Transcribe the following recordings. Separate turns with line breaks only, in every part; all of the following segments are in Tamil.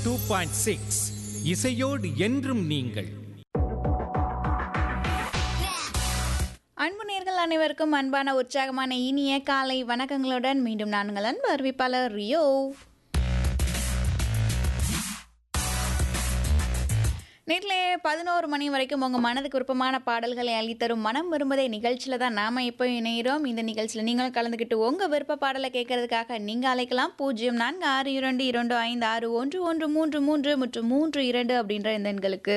டூ பாயிண்ட் சிக்ஸ் இசையோடு என்றும் நீங்கள்
அன்பு நேர்கள் அனைவருக்கும் அன்பான உற்சாகமான இனிய காலை வணக்கங்களுடன் மீண்டும் நான் உங்கள் அன்பு அறிவிப்பாளர் ரியோ நேரிலே பதினோரு மணி வரைக்கும் உங்கள் மனதுக்கு விருப்பமான பாடல்களை அளித்தரும் மனம் விரும்புதே நிகழ்ச்சியில் தான் நாம் இப்போ இணைகிறோம் இந்த நிகழ்ச்சியில் நீங்களும் கலந்துக்கிட்டு உங்கள் விருப்ப பாடலை கேட்கறதுக்காக நீங்கள் அழைக்கலாம் பூஜ்ஜியம் நான்கு ஆறு இரண்டு இரண்டு ஐந்து ஆறு ஒன்று ஒன்று மூன்று மூன்று மற்றும் மூன்று இரண்டு அப்படின்ற இந்த எண்களுக்கு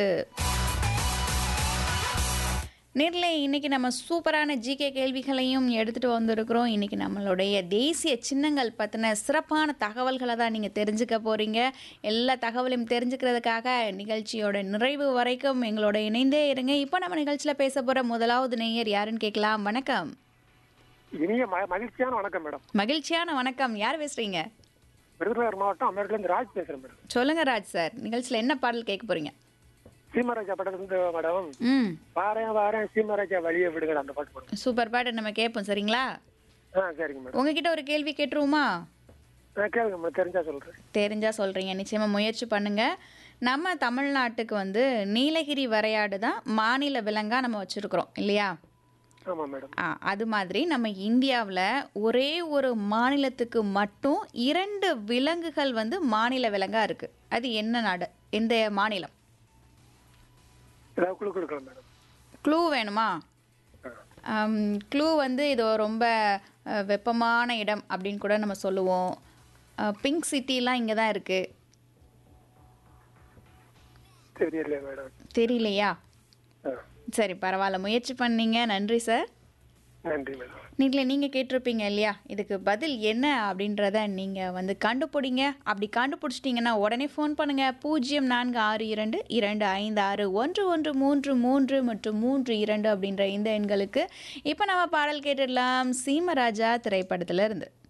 நேரில் இன்னைக்கு நம்ம சூப்பரான ஜிகே கேள்விகளையும் எடுத்துகிட்டு வந்திருக்கிறோம் இன்னைக்கு நம்மளுடைய தேசிய சின்னங்கள் பற்றின சிறப்பான தகவல்களை தான் நீங்கள் தெரிஞ்சுக்க போகிறீங்க எல்லா தகவலையும் தெரிஞ்சுக்கிறதுக்காக நிகழ்ச்சியோட நிறைவு வரைக்கும் எங்களோட இணைந்தே இருங்க இப்போ நம்ம நிகழ்ச்சியில் பேச போகிற முதலாவது நேயர் யாருன்னு கேட்கலாம் வணக்கம்
இனிய ம- மகிழ்ச்சியான வணக்கம் மேடம்
மகிழ்ச்சியான வணக்கம் யார் பேசுகிறீங்க
விருதுநகர் மாவட்டம் அமெரிக்கில இருந்து ராஜ் பேசுறேன் மேடம்
சொல்லுங்க ராஜ் சார் நிகழ்ச்சியில் என்ன பாடல் கேட்க போகிறீங்க
சீமராஜா படத்துல இருந்து மேடம்
ம்
வாரேன் வாரேன் சீமராஜா வழியை விடுங்க அந்த பாட்டு போடுங்க
சூப்பர் பாட்டு நம்ம கேட்போம் சரிங்களா
ஆ சரிங்க மேடம்
உங்ககிட்ட ஒரு கேள்வி கேட்டுருவோமா
நான் கேளுங்க மேடம் தெரிஞ்சா சொல்றேன்
தெரிஞ்சா சொல்கிறீங்க நிச்சயமாக முயற்சி பண்ணுங்க நம்ம தமிழ்நாட்டுக்கு வந்து நீலகிரி வரையாடு தான் மாநில விலங்காக நம்ம வச்சுருக்குறோம் இல்லையா
ஆமா மேடம்
ஆ அது மாதிரி நம்ம இந்தியாவில் ஒரே ஒரு மாநிலத்துக்கு மட்டும் இரண்டு விலங்குகள் வந்து மாநில விலங்காக இருக்குது அது என்ன நாடு எந்த மாநிலம்
ஏதாவது குழு கொடுக்கலாம் மேடம்
க்ளூ வேணுமா க்ளூ வந்து இது ரொம்ப அஹ், வெப்பமான இடம் அப்படின்னு கூட நம்ம சொல்லுவோம் பிங்க் சிட்டிலாம் இங்கே தான் இருக்குது
தெரியல மேடம்
தெரியலையா
ஆ,
சரி பரவாயில்ல முயற்சி பண்ணீங்க நன்றி சார்
நன்றி மேடம்
நீங்களே நீங்கள் கேட்டிருப்பீங்க இல்லையா இதுக்கு பதில் என்ன அப்படின்றத நீங்கள் வந்து கண்டுபிடிங்க அப்படி கண்டுபிடிச்சிட்டிங்கன்னா உடனே ஃபோன் பண்ணுங்கள் பூஜ்ஜியம் நான்கு ஆறு இரண்டு இரண்டு ஐந்து ஆறு ஒன்று ஒன்று மூன்று மூன்று மற்றும் மூன்று இரண்டு அப்படின்ற இந்த எண்களுக்கு இப்போ நம்ம பாடல் கேட்டுடலாம் சீமராஜா திரைப்படத்துல இருந்து